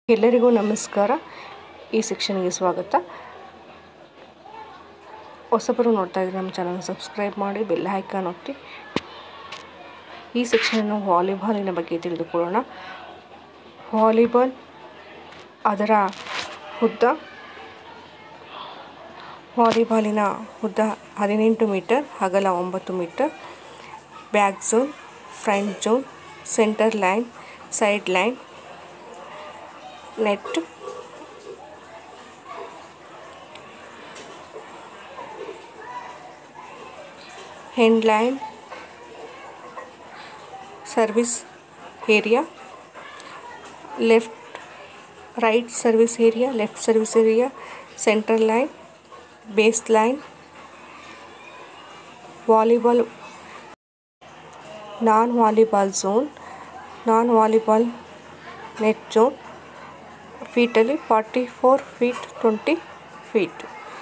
ಎಲ್ಲರಿಗೂ ನಮಸ್ಕಾರ ಈ ಸೆಕ್ಷನ್ಗೆ ಸ್ವಾಗತ ಹೊಸಬರು ನೋಡ್ತಾ ಇದ್ರೆ ನಮ್ಮ ಚಾನಲ್ ಸಬ್ಸ್ಕ್ರೈಬ್ ಮಾಡಿ ಬೆಲ್ ಐಕಾನ್ ಒತ್ತಿ ಈ ಸೆಕ್ಷನನ್ನು ವಾಲಿಬಾಲಿನ ಬಗ್ಗೆ ತಿಳಿದುಕೊಳ್ಳೋಣ ವಾಲಿಬಾಲ್ ಅದರ ಉದ್ದ ವಾಲಿಬಾಲಿನ ಉದ್ದ ಹದಿನೆಂಟು ಮೀಟರ್ ಅಗಲ ಒಂಬತ್ತು metre back zone front zone centre line side line net end line service area left right service area left service area central line base line volleyball non volleyball zone non volleyball net zone ಫೀಟಲ್ಲಿ forty four feet twenty feet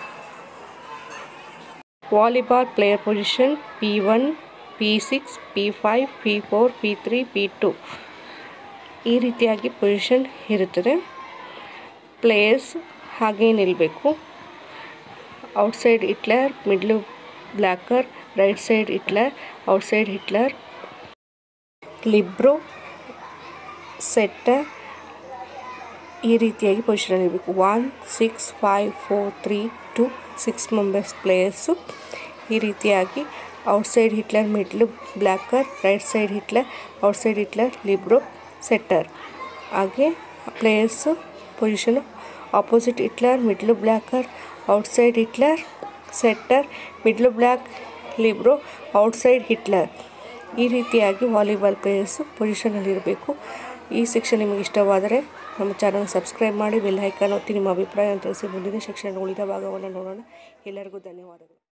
volleyball player position P one P six P five P four P three P two ಈ ರೀತಿಯಾಗಿ position ಇರುತ್ತದೆ players ಹಾಗೇ ನಿಲ್ಲಬೇಕು outside hitter middle blocker right side hitter outside hitter libero setter ಈ ರೀತಿಯಾಗಿ position ಇರಬೇಕು one six five four three two six members players ಈ ರೀತಿಯಾಗಿ outside hitter middle blocker right side hitter outside hitter libero setter ಹಾಗೆ players position opposite hitter middle blocker outside hitter setter middle block libero outside hitter ಈ ರೀತಿಯಾಗಿ volleyball players ಪೊಸಿಷನಲ್ಲಿರಬೇಕು ಈ section ನಿಮಗೆ ಇಷ್ಟವಾದರೆ ನಮ್ಮ channel subscribe ಮಾಡಿ ಬೆಲ್ ಐಕಾನ್ ಒತ್ತಿ ನಿಮ್ಮ ಅಭಿಪ್ರಾಯ ತಿಳಿಸಿ ಮುಂದಿನ ಸೆಕ್ಷನ್ ಉಳಿದ ಭಾಗವನ್ನು ನೋಡೋಣ ಎಲ್ಲರಿಗೂ ಧನ್ಯವಾದಗಳು